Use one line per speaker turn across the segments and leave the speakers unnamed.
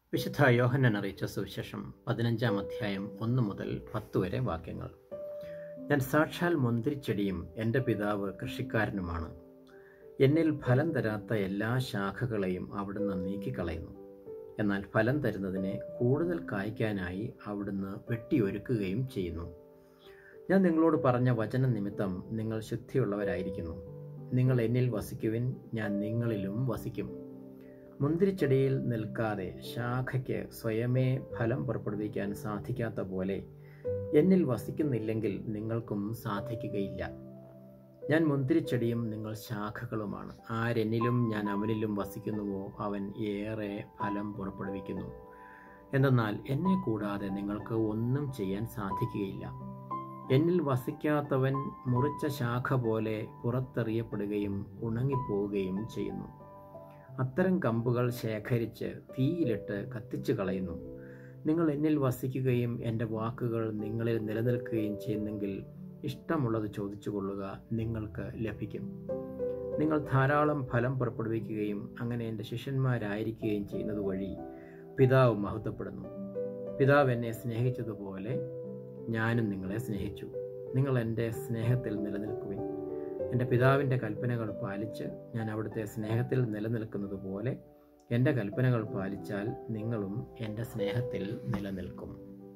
വിശുദ്ധ യോഹന്നൻ അറിയിച്ച സുവിശേഷം പതിനഞ്ചാം അധ്യായം ഒന്ന് മുതൽ പത്ത് വരെ വാക്യങ്ങൾ ഞാൻ സാക്ഷാൽ മുന്തിരിച്ചെടിയും എൻ്റെ പിതാവ് കൃഷിക്കാരനുമാണ് എന്നിൽ ഫലം തരാത്ത എല്ലാ ശാഖകളെയും അവിടുന്ന് നീക്കിക്കളയുന്നു എന്നാൽ ഫലം തരുന്നതിനെ കൂടുതൽ കായ്ക്കാനായി അവിടുന്ന് വെട്ടിയൊരുക്കുകയും ചെയ്യുന്നു ഞാൻ നിങ്ങളോട് പറഞ്ഞ വചന നിമിത്തം നിങ്ങൾ ശുദ്ധിയുള്ളവരായിരിക്കുന്നു നിങ്ങൾ എന്നിൽ വസിക്കുവിൻ ഞാൻ നിങ്ങളിലും വസിക്കും മുന്തിരിച്ചെടിയിൽ നിൽക്കാതെ ശാഖയ്ക്ക് സ്വയമേ ഫലം പുറപ്പെടുവിക്കാൻ സാധിക്കാത്ത പോലെ എന്നിൽ വസിക്കുന്നില്ലെങ്കിൽ നിങ്ങൾക്കും സാധിക്കുകയില്ല ഞാൻ മുന്തിരിച്ചെടിയും നിങ്ങൾ ശാഖകളുമാണ് ആരെന്നിലും ഞാൻ അവനിലും വസിക്കുന്നുവോ അവൻ ഏറെ ഫലം പുറപ്പെടുവിക്കുന്നു എന്തെന്നാൽ എന്നെ കൂടാതെ നിങ്ങൾക്ക് ഒന്നും ചെയ്യാൻ സാധിക്കുകയില്ല എന്നിൽ വസിക്കാത്തവൻ മുറിച്ച ശാഖ പോലെ പുറത്തെറിയപ്പെടുകയും ഉണങ്ങിപ്പോവുകയും ചെയ്യുന്നു അത്തരം കമ്പുകൾ ശേഖരിച്ച് തീയിലിട്ട് കത്തിച്ചു കളയുന്നു നിങ്ങൾ എന്നിൽ വസിക്കുകയും എൻ്റെ വാക്കുകൾ നിങ്ങളിൽ നിലനിൽക്കുകയും ചെയ്യുന്നെങ്കിൽ ഇഷ്ടമുള്ളത് ചോദിച്ചു കൊള്ളുക നിങ്ങൾക്ക് ലഭിക്കും നിങ്ങൾ ധാരാളം ഫലം പുറപ്പെടുവിക്കുകയും അങ്ങനെ എൻ്റെ ശിഷ്യന്മാരായിരിക്കുകയും ചെയ്യുന്നത് വഴി പിതാവ് മഹത്വപ്പെടുന്നു പിതാവ് എന്നെ സ്നേഹിച്ചതുപോലെ ഞാനും നിങ്ങളെ സ്നേഹിച്ചു നിങ്ങൾ എൻ്റെ സ്നേഹത്തിൽ നിലനിൽക്കുവിൻ എൻ്റെ പിതാവിൻ്റെ കൽപ്പനകൾ പാലിച്ച് ഞാൻ അവിടുത്തെ സ്നേഹത്തിൽ നിലനിൽക്കുന്നത് പോലെ എൻ്റെ കൽപ്പനകൾ പാലിച്ചാൽ നിങ്ങളും എൻ്റെ സ്നേഹത്തിൽ നിലനിൽക്കും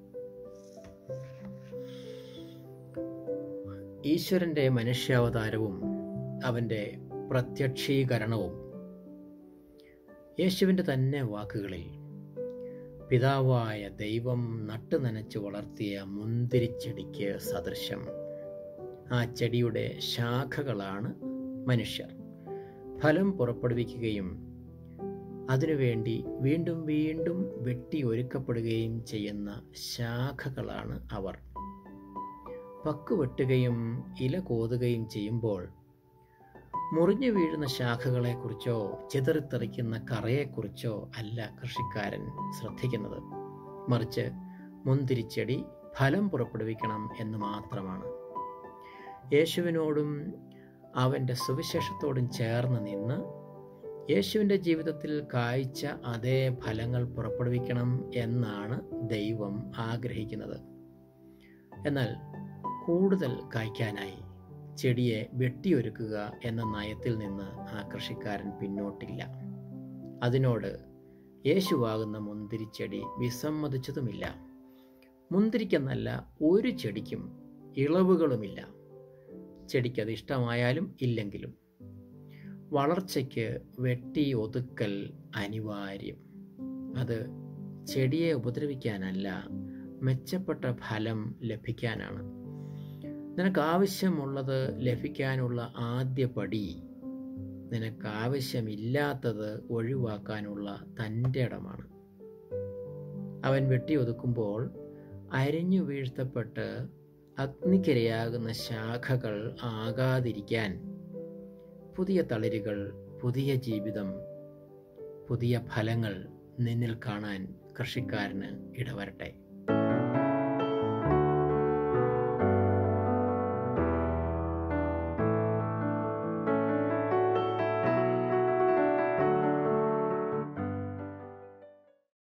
ഈശ്വരൻ്റെ മനുഷ്യാവതാരവും അവൻ്റെ പ്രത്യക്ഷീകരണവും യേശുവിൻ്റെ തന്നെ വാക്കുകളിൽ പിതാവായ ദൈവം നട്ടുനനച്ച് വളർത്തിയ മുന്തിരിച്ചെടിക്ക് സദൃശം ആ ചെടിയുടെ ശാഖകളാണ് മനുഷ്യർ ഫലം പുറപ്പെടുവിക്കുകയും അതിനുവേണ്ടി വീണ്ടും വീണ്ടും വെട്ടി ഒരുക്കപ്പെടുകയും ചെയ്യുന്ന ശാഖകളാണ് അവർ പക്ക് വെട്ടുകയും ഇല കോതുകയും ചെയ്യുമ്പോൾ മുറിഞ്ഞു വീഴുന്ന ശാഖകളെക്കുറിച്ചോ ചിതറിത്തെറിക്കുന്ന കറയെക്കുറിച്ചോ അല്ല കൃഷിക്കാരൻ ശ്രദ്ധിക്കുന്നത് മറിച്ച് മുന്തിരിച്ചെടി ഫലം പുറപ്പെടുവിക്കണം എന്ന് മാത്രമാണ് യേശുവിനോടും അവൻ്റെ സുവിശേഷത്തോടും ചേർന്ന് നിന്ന് യേശുവിൻ്റെ ജീവിതത്തിൽ കായ്ച്ച അതേ ഫലങ്ങൾ പുറപ്പെടുവിക്കണം എന്നാണ് ദൈവം ആഗ്രഹിക്കുന്നത് എന്നാൽ കൂടുതൽ കായ്ക്കാനായി ചെടിയെ വെട്ടിയൊരുക്കുക എന്ന നയത്തിൽ നിന്ന് ആ കൃഷിക്കാരൻ പിന്നോട്ടില്ല അതിനോട് യേശുവാകുന്ന മുന്തിരിച്ചെടി വിസമ്മതിച്ചതുമില്ല മുന്തിരിക്കെന്നല്ല ഒരു ചെടിക്കും ഇളവുകളുമില്ല ചെടിക്കത് ഇഷ്ടമായാലും ഇല്ലെങ്കിലും വളർച്ചയ്ക്ക് വെട്ടി ഒതുക്കൽ അനിവാര്യം അത് ചെടിയെ ഉപദ്രവിക്കാനല്ല മെച്ചപ്പെട്ട ഫലം ലഭിക്കാനാണ് നിനക്ക് ആവശ്യമുള്ളത് ലഭിക്കാനുള്ള ആദ്യ പടി നിനക്ക് ആവശ്യമില്ലാത്തത് ഒഴിവാക്കാനുള്ള തൻ്റെ ഇടമാണ് അവൻ വെട്ടിയൊതുക്കുമ്പോൾ അരിഞ്ഞു വീഴ്ത്തപ്പെട്ട് അഗ്നിക്കിരയാകുന്ന ശാഖകൾ ആകാതിരിക്കാൻ പുതിയ തളിരുകൾ പുതിയ ജീവിതം പുതിയ ഫലങ്ങൾ നിന്നിൽ കാണാൻ കൃഷിക്കാരന് ഇടവരട്ടെ